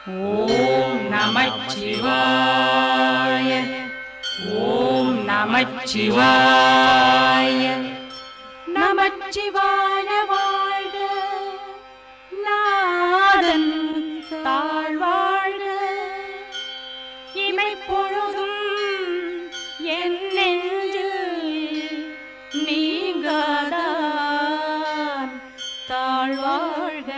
ஓம் நமச்சிவாய ஓம் நமச்சிவாய நமச்சிவாய வாழ்க நாதன் தாழ்வாழ்க இமை பொழுதும் என் நெஞ்சில் நீங்காதான் தாழ்வாழ்க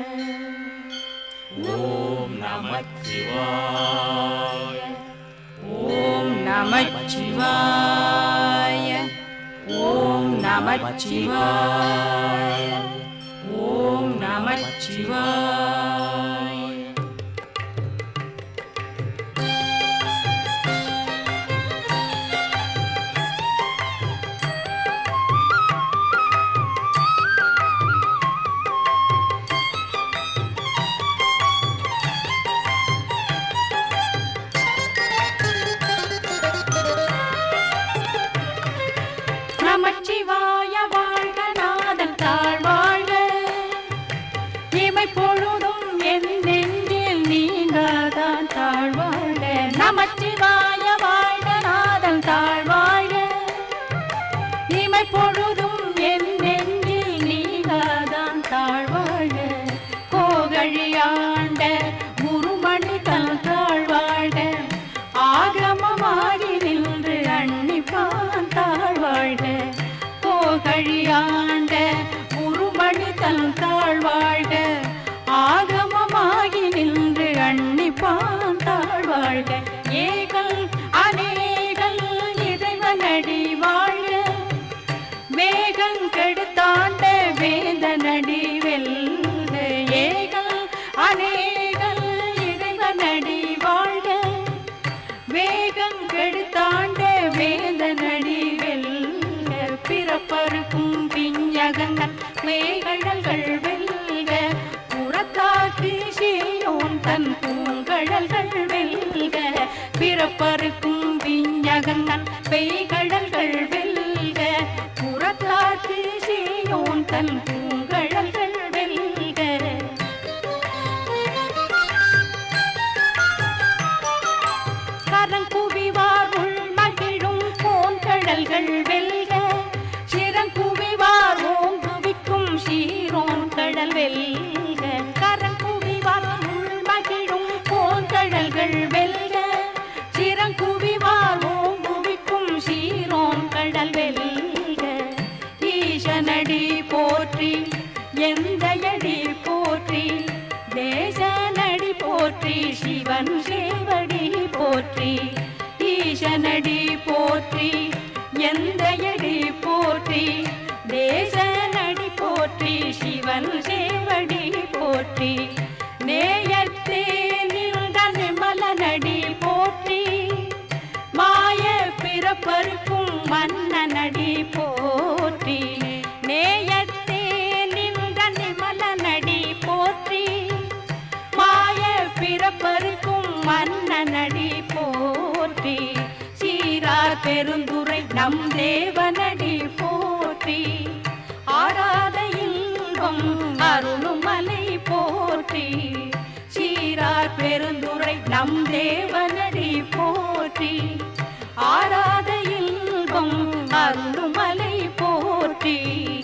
ஓம் நமச்சிவாய ஓம் நமச்சிவாய ஓம் நமச்சிவாய ஓம் நமச்சிவாய நமச்சிவாய வாழ்க நாதன் தாழ்வாழ்க இமை பொழுதும் என் நெஞ்சில் நீங்காதான் தாழ்வாழ்க நமச்சிவாய வாழ்க நாதன் தாழ்வாழ்க இமை பொழுதும் என் நெஞ்சில் நீங்காதான் தாழ்வாழ்க கோகழியாண்ட குருமணி தன் தாழ்வாழ்க ஆகமமாகி நின்று அன்னிப்பான் தாழ்வாழ்க கோகழியாண்ட குருமணி தன் தாழ்வாழ்க ஆகமமாகி நின்று அன்னிப்பான் தாழ்வாழ்க ஏகல் அநேகல் இறைவனடி வாழ்க வேகம் கெடுத்தாண்ட வேந்தனடி வெல்க ஏகல் அநேகல் இறைவனடி வாழ்க வேகம் கெடுத்தாண்ட வேந்தனடி வெல்க பிறப்பருக்கும் பிஞ்சகங்கள் மேகழல்கள் வெல்க புறத்தாக்கு சீயோன் தன் பூங்கழல்கள் வெல்க பிறப்பருக்கும் பிஞ்சகங்கள் பெய்கழல்கள் வெல்க புறத்தாக்கு சீயோன் தன் பூங்கழல்கள் வெல்க கரங்குவிவார் உள் மகிழும் போன்கடல்கள் வெல்க சிறங்குவிவார் ஓங்குவிக்கும் சீரோன் கடல் வெல்க கரங்குவிவார் உள் மகிழும் போன்கடல்கள் வெல்க சிறங்குவிவார் ஓங்குவிக்கும் சீரோன் கடல் வெல்க ஈசனடி போற்றி எந்தையடி போற்றி தேசனடி போற்றி சிவன் சேவடி போற்றி ஈசனடி போற்றி எந்தையடி போற்றி தேசனடி போற்றி சிவன் சேவடி போற்றி நேயத்தே நின்ற நிமலனடி போற்றி மாய பிறப்பருக்கும் மன்னனடி போற்றி நேயத்தே நின்ற நிமலனடி போற்றி மாய பிறப்பருக்கும் மன்னனடி போற்றி சீரார் பெருந்துரை நம் தேவனடி போற்றி ஆராத இன்பம் அருளுமலை போற்றி சீரார் பெருந்துரை நம் தேவனடி போற்றி ஆராத இன்பம் அருளுமலை போற்றி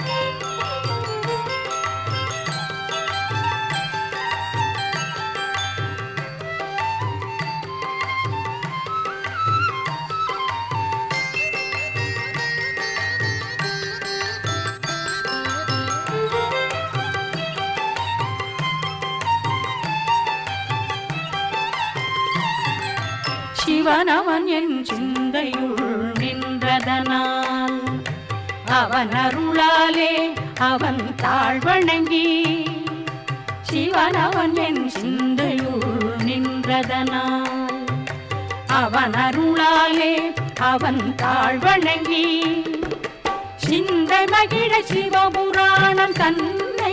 சிவனவன் என் சிந்தையுள் நின்றதனால் அவன் அருளாலே அவன் தாழ்வணங்கி சிவனவன் என் சிந்தையுள் நின்றதனால் அவன் அருளாலே அவன் தாழ்வணங்கி சிந்தை மகிழ சிவபுராணம் தன்னை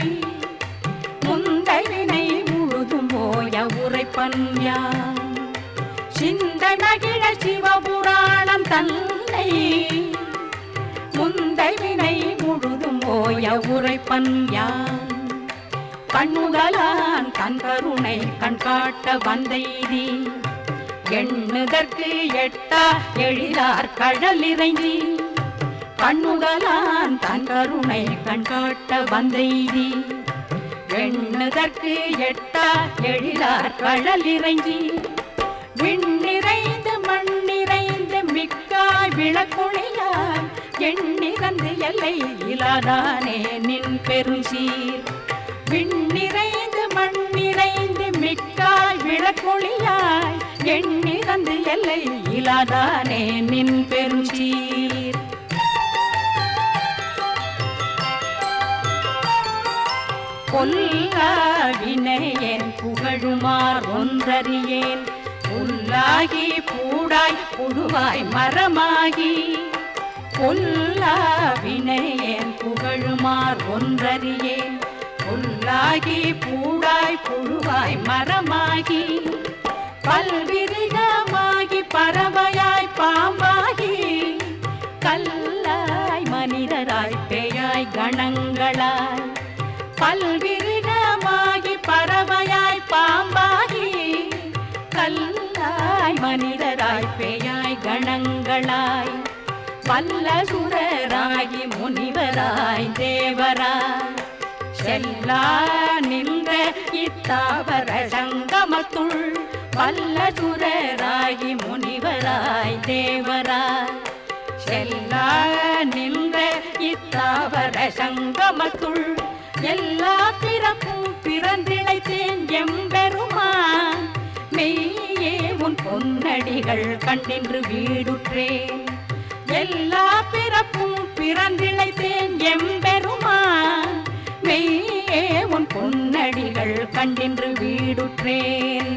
முந்தைவினை முழுதும் போய உரைப்பன் யான் சிந்தை மகிழ சிவபுராணம் தன்னை முந்தை வினை முழுதும் ஓய உரைப்பன் யான் கண்ணுதலான் தன் கருணை கண்காட்ட வந்தைதி எண்ணுதற்கு எட்டா எழிலார் கடல் இறைஞ்சி கண்ணுதலான் தன் கருணை கண்காட்ட வந்தைதி எண்ணுதற்கு எட்டா எழிலார் கடல் இறைஞ்சி விண்ணிறைந்து மண்ணிறைந்து மிக்காய் விளக்குழியார் எண்ணிறந்து எல்லை இலாதானே நின் பெருசீர் விண்ணிறைந்து மண்ணிறைந்து மிக்காய் விளக்குழியாய் எண்ணிறந்து எல்லை இலாதானே நின் பெருசீர் பொல்லாவினையேன் புகழுமார் ஒன்றறியேன் புல்லாகி பூடாய் புழுவாய் மரமாகி பொல்லாவினையேன் புகழுமார் ஒன்றறியேன் புல்லாகி பூடாய் புழுவாய் மரமாகி பல்விருகமாகி பறவையாய் பாம்பாகி கல்லாய் மனிதராய் பேயாய் கணங்களாய் பல்விருகமாகி பறவையாய் பாம்பாகி கல்லாய் மனிதராய் பேயாய் கணங்களாய் வல்ல சுரராகி முனிவராய் தேவராய் செல்லா நின்ற இத்தாவர சங்கமத்துள் வல்ல சுரராகி முனிவராய் தேவராய் செல்லா நின்ற இத்தாவர சங்கமத்துள் எல்லா பிறப்பும் பிறந்திழைத்தேன் எம்பெருமான் மெய்யே உன் பொன்னடிகள் கண்டின்று வீடுற்றேன் எல்லா பிறப்பும் பிறந்திழைத்தேன் எம்பெருமான் மெய்யே உன் பொன்னடிகள் கண்டின்று வீடுற்றேன்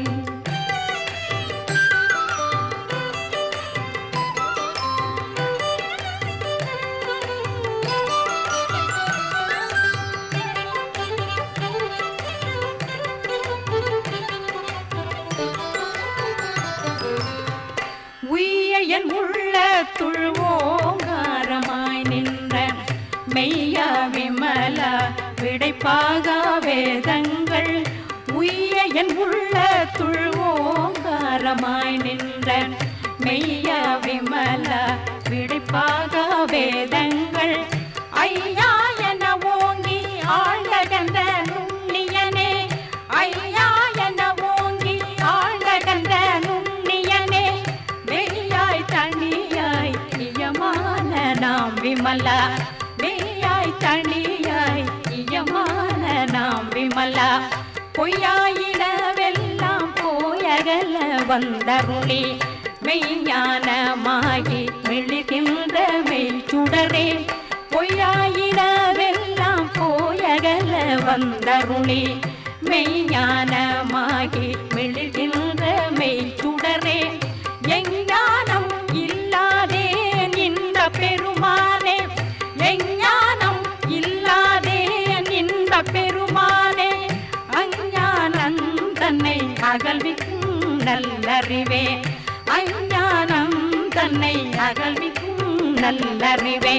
உய்ய என் உள்ள துழ்வோங்காரமாய் நின்ற மெய்யா விமல விடைப்பாக வேதங்கள் உய்ய என் உள்ள துழ்வோங்காரமாய் நின்ற மெய்யா விமல விடைப்பாக வேதங்கள் ஐயா என ஓங்கி ஆழ்ந்தகந்த நுண்ணியனே ஐயா என ஓங்கி ஆழ்ந்தகந்த நுண்ணியனே மெய்யாய் தனியாய் இயமான நாம் விமலா மெய்யாய் தனியாய் இயமான நாம் விமலா பொய்யாயிடவெல்லாம் போயகல வந்தருளி மெய்ஞானமாகி மெழுகின்ற மெய் சுடரே பொய்யாயிடவெல்லாம் போயகல வந்தருளி மெய்ஞானமாகி மெழுகின்ற மெய் சுடரே எஞ்ஞானம் இல்லாதேன் இந்த பெருமானே எஞ்ஞானம் இல்லாதேன் இந்த பெருமானே அஞ்ஞானம் தன்னை அகல்விக்கும் நல்லறிவே அஞ்ஞானம் தன்னை அகல்விக்கும் நல்லறிவே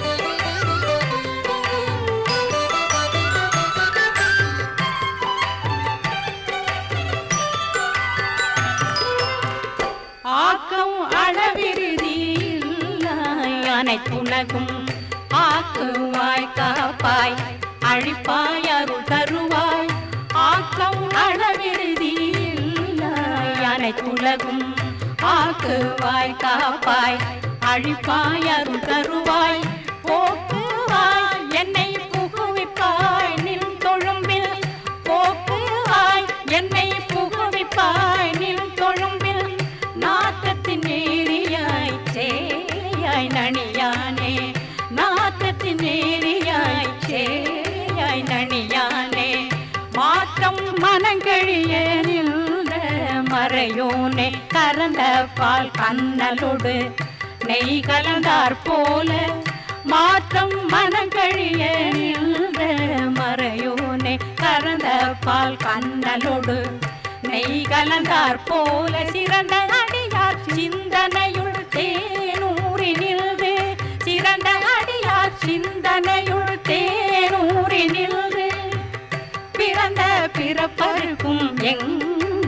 ஆக்கம் அளவிருதியில்லாய் அனைத்துலகும் ஆக்குவாய் காப்பாய் அழிப்பாய் அருள் தருவாய் ஆக்கம் அளவிருதியில்லாய் அனைத்துலகும் ஆக்குவாய் காப்பாய் அழிப்பாய் அருள் தருவாய் போக்குவாய் என்னை புகுவிப்பாய் நின் தொழும்பில் போக்குவாய் என்னை புகுவிப்பாய் நின் தொழும்பில் நாட்டத்தின் நேரியாய் சேயாய் நணியானே நாட்டத்தின் நேரியாய் சேயாய் நணியானே மாற்றம் மனங்கழிய நின்ற மறையோனே கறந்த பால் கண்ணலோடு நெய் கலந்தார் போல மாற்றம் மனங்கழிய நின்ற மறையோனே கறந்த பால் கண்ணலோடு நெய் கலந்தார் போல சிறந்த அடியார் சிந்தனையுள் தேனூறி நின்று சிறந்த அடியார் சிந்தனையுள் தேனூறி நின்று பிற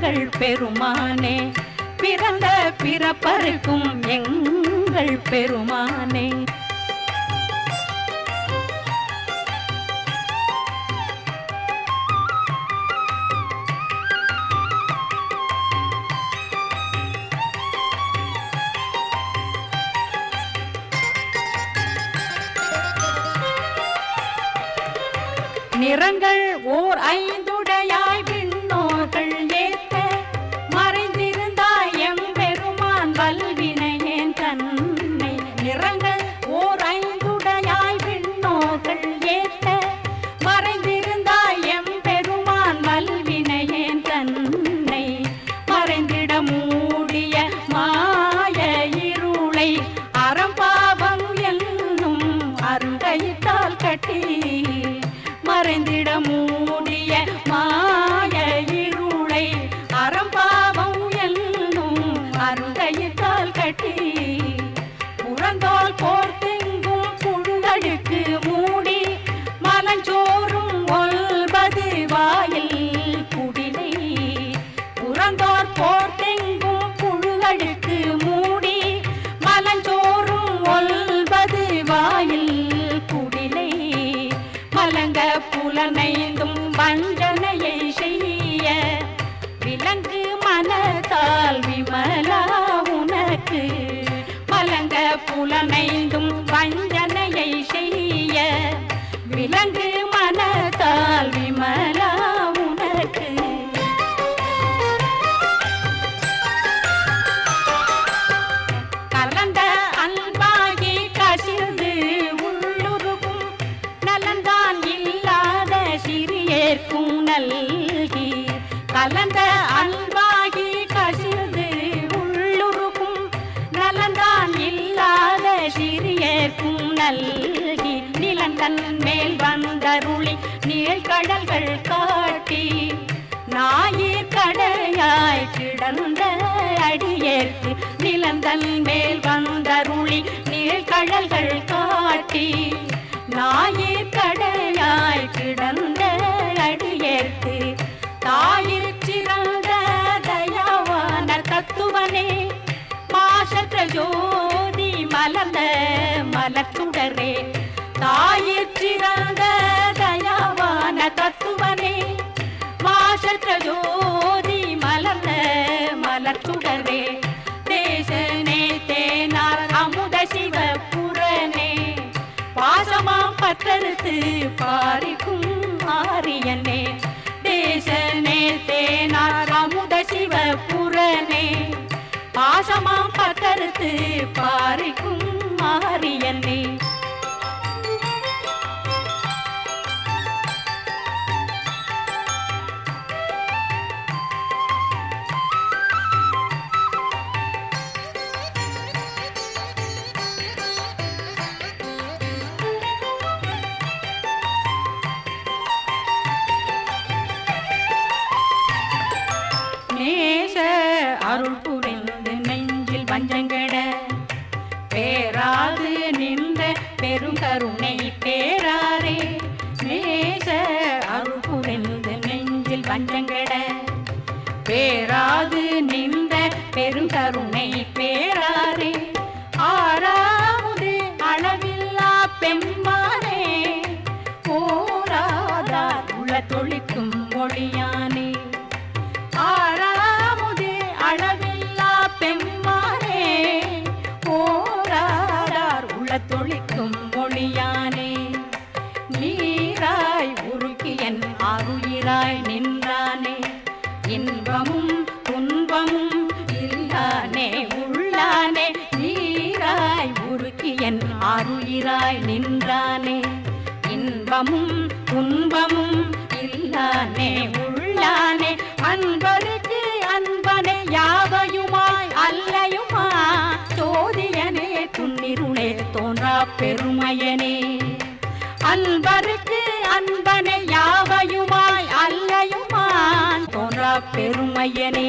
எங்கள் பெருமானே பிறந்த பிறப்பருக்கும் எங்கள் பெருமானே நிறங்கள் ஓர் ஐந்துடையாய் விண்ணோர்கள் ஏத்த மறைந்திருந்தாய் எம்பெருமான் வல்வினையேன் தன்னை நிறங்கள் ஓர் ஐந்துடையாய் விண்ணோர்கள் ஏத்த மறைந்திருந்தாய் எம்பெருமான் வல்வினையேன் தன்னை மறைந்திட மூடிய மாய இருளை அறம்பாவம் என்னும் அருங்கைத்தால் கட்டி மறைந்திட மூடிய மாய இருளை அறம்பாவம் என்னும் அருங்கைத்தால் கட்டி புறந்தோல் போர்த்தெங்கும் புழுதழுக்கு மூடி மலஞ்சோறும் ஒல்பது வாயில் குடிலை புறந்தோர் போர்த்தெங்கும் புழுதழுக்கு மூடி மலஞ்சோறும் ஒல்பது வாயில் குடிலை மலங்க புலனைந்தும் வஞ்சனையை செய்ய விலங்கு மனத்தால் விமலா உனக்கு மலங்க புலனைந்தும் வஞ்சனையை செய்ய விலங்கு மனத்தால் விமலா உனக்கு கலந்த அன்பாகி கசிந்து உள்ளுருகும் நலந்தான் இல்லாத சிறியேற்கும் நல்கி கலந்த அன்பாகி கசிந்து உள்ளுருகும் நலந்தான் இல்லாத சிறியேற்கும் நல்கி நிலந்தன் மேல் வந்தருளி நீழ்கடல்கள் காட்டி ஞாயிற் கடையாய் கிடந்த அடியேற்கு நிலந்தன் மேல் வந்தருளி நீழ்கடல்கள் காட்டி ஞாயிற் கடையாய் கிடந்த அடியேற்கு தாயிற் சிறந்த தயாவான தத்துவனே மாசற்ற ஜோதி மலர்ந்த மலச்சுடரே தாயிற் சிறந்த தயாவான தத்துவனே மாசற்ற ஜோதி மலர்ந்த மலர்ச்சுடரே தேசனே தேனார் அமுத சிவ புறனே பாசமாம் பற்றறுத்து பாரிக்கும் ஆரியனே தேசனே தேனார் அமுத சிவ புறனே பாசமாம் பற்றறுத்து பாரிக்கும் ஆரியனே நேச அருள் புரிந்து நெஞ்சில் வஞ்சங்கட பேராது நின்ற பெருங்கருணை பேராரே நேச அருள் புரிந்து நெஞ்சில் வஞ்சங்கட பேராது நின்ற பெருங்கருணை பேராரே ஆறாவது அளவில்லா பெம்மானே போராதார் உள்ள தொழிக்கும் மொழியானே ஆறாமுதே அளவில்லா பெம்மானே போராடார் உள்ள தொழிக்கும் மொழியானே நீராய் உருக்கியன் அருயிராய் நின்றானே இன்பமும் துன்பமும் இல்லானே உள்ளானே நீராய் உருக்கியன் அருயிராய் நின்றானே இன்பமும் துன்பமும் இல்லானே உள்ளானே அன்பருக்கு அன்பனே யாவையுமாய் அல்லையுமா சோதியனே துன்னிருளே தோன்றா பெருமையனே அன்பருக்கு அன்பனே யாவையுமாய் அல்லையுமா தோன்றா பெருமையனே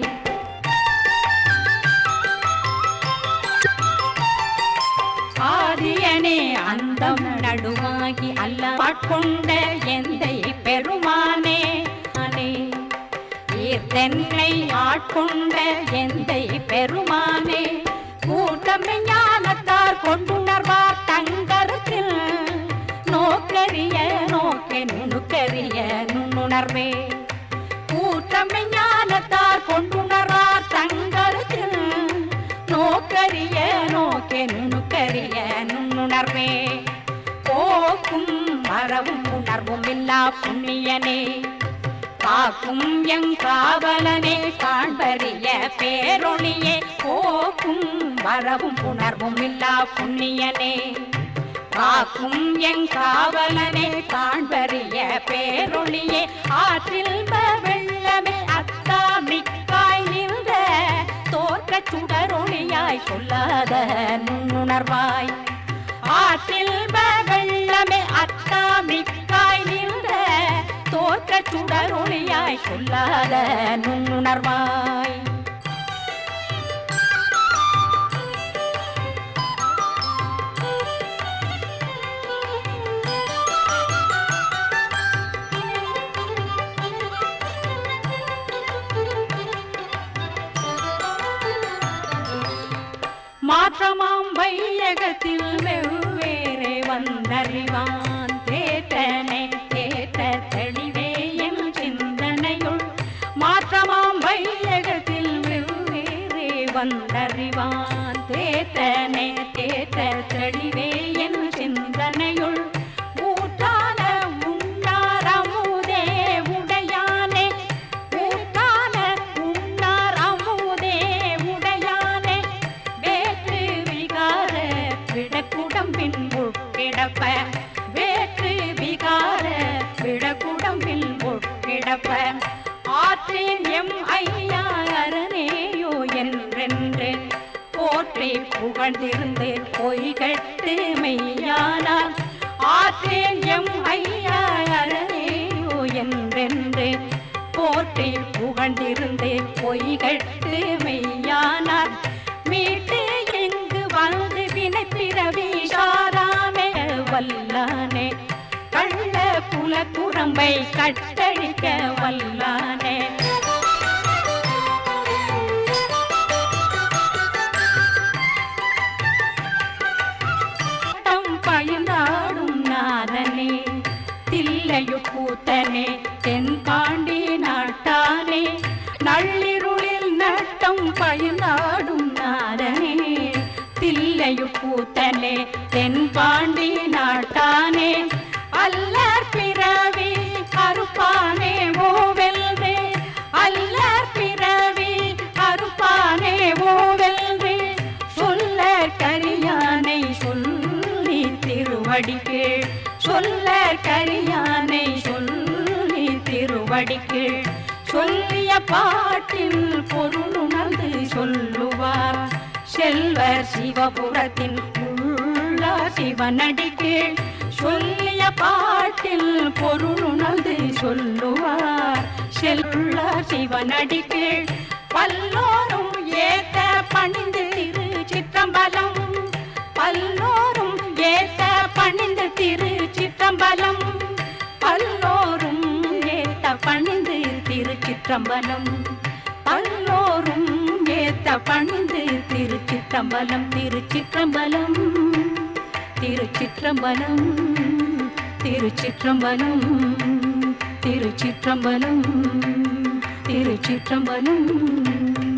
ஆதியனே அந்தம் நடுவாகி அல்ல ஆட்கொண்ட எந்தை பெருமானே அனே சீர்தென்னை ஆட்கொண்ட எந்தை பெருமானே கூட்டமை ஞானத்தார் கொண்டுணர்வார் தங்கரத்தில் நோக்கரிய நோக்கே நுணுக்கரிய நுண்ணுணர்வே கூட்டமை ஞானத்தார் கொண்டுணர்வார் தங்கரத்தில் நோக்கரிய நோக்கே நுணுக்கரிய நுண்ணுணர்வே போக்கும் மரவும் உணர்வும் இல்லா புண்ணியனே காக்கும் எங் காவலனே காண்பறிய பேரொளியே போக்கும் வரவும் உணர்வும் இல்லா புண்ணியனே காக்கும் எங் காவலனே காண்பறிய பேரொளியே ஆற்றில் வெள்ளமே அத்தா மிக்காய் நின்ற தோற்ற சுடரொளியாய் சொல்லாத நுண்ணுணர்வாய் ஆற்றில் வெள்ளமே அத்தா மிக்காய் நின்ற தோற்ற சுடரொளியாய் சொல்லாத நுண்ணுணர்வாய் மாற்றமாம் வையகத்தில் வெவ்வேறே வந்தறிவான் தேற்றனை தேற்ற தெளிவே என் சிந்தனையுள் மாற்றமாம் வையகத்தில் வெவ்வேறே வந்தறிவான் தேற்றனை தேற்ற தெளிவே என் சிந்தனையுள் ஊற்றான உண்ணார் அமுதே உடையானே ஊற்றான உண்ணார் அமுதே உடையானே வேற்று விகார விடக்குடம்பின் உட்கிடப்ப வேற்று விகார விடக்குடம்பின் உட்கிடப்ப ஆற்றின் எம் ஐயா அரணேயோ என்றென்று போற்றி புகழ்ந்திருந்து பொய்கட்டு மெய்யானார் ஆற்றின் எம் ஐயா அரணேயோ என்றென்று போற்றி புகழ்ந்திருந்து பொய்கட்டு மெய்யானார் மீட்டு எங்கு வந்து வினை பிறவி சாராமே வல்லானே கள்ள புல குரம்பை கட்டழிக்க வல்லானே தம் பயந்தாடும் நாதனே தில்லையு கூத்தனே தென்பாண்டி நாட்டானே நள்ளிருளில் நட்டம் பயந்தாடும் நாதனே தில்லையு கூத்தனே தென்பாண்டி நாட்டானே அல்லற் பிறவி அறுப்பானே ஓவெல்றே அல்லற் பிறவி அறுப்பானே ஓவெல்றே சொல்ல கரியானை சொல்லி திருவடிக்கு சொல்ல கரியானை சொல்லி திருவடிக்கு சொல்லிய பாட்டில் பொருளுணர்ந்து சொல்லுவார் செல்வர் சிவபுரத்தின் உள்ள சிவனடிக்கு சொல்லிய பாட்டில் பொருளுணர்ந்து சொல்லுவார் செல்ல சிவனடிக்கு பல்லோரும் ஏத்த பணிந்து திரு சிற்றம்பலம் பல்லோரும் ஏத்த பணிந்து திரு சிற்றம்பலம் பல்லோரும் ஏத்த பணிந்து திருச்சிற்றம்பலம் பல்லோரும் ஏத்த பணிந்து திருச்சிற்றம்பலம் திருச்சிற்றம்பலம் திருச்சிற்றம்பலம் திருச்சிற்றம்பலம் திருச்சிற்றம்பலம் திருச்சிற்றம்பலம்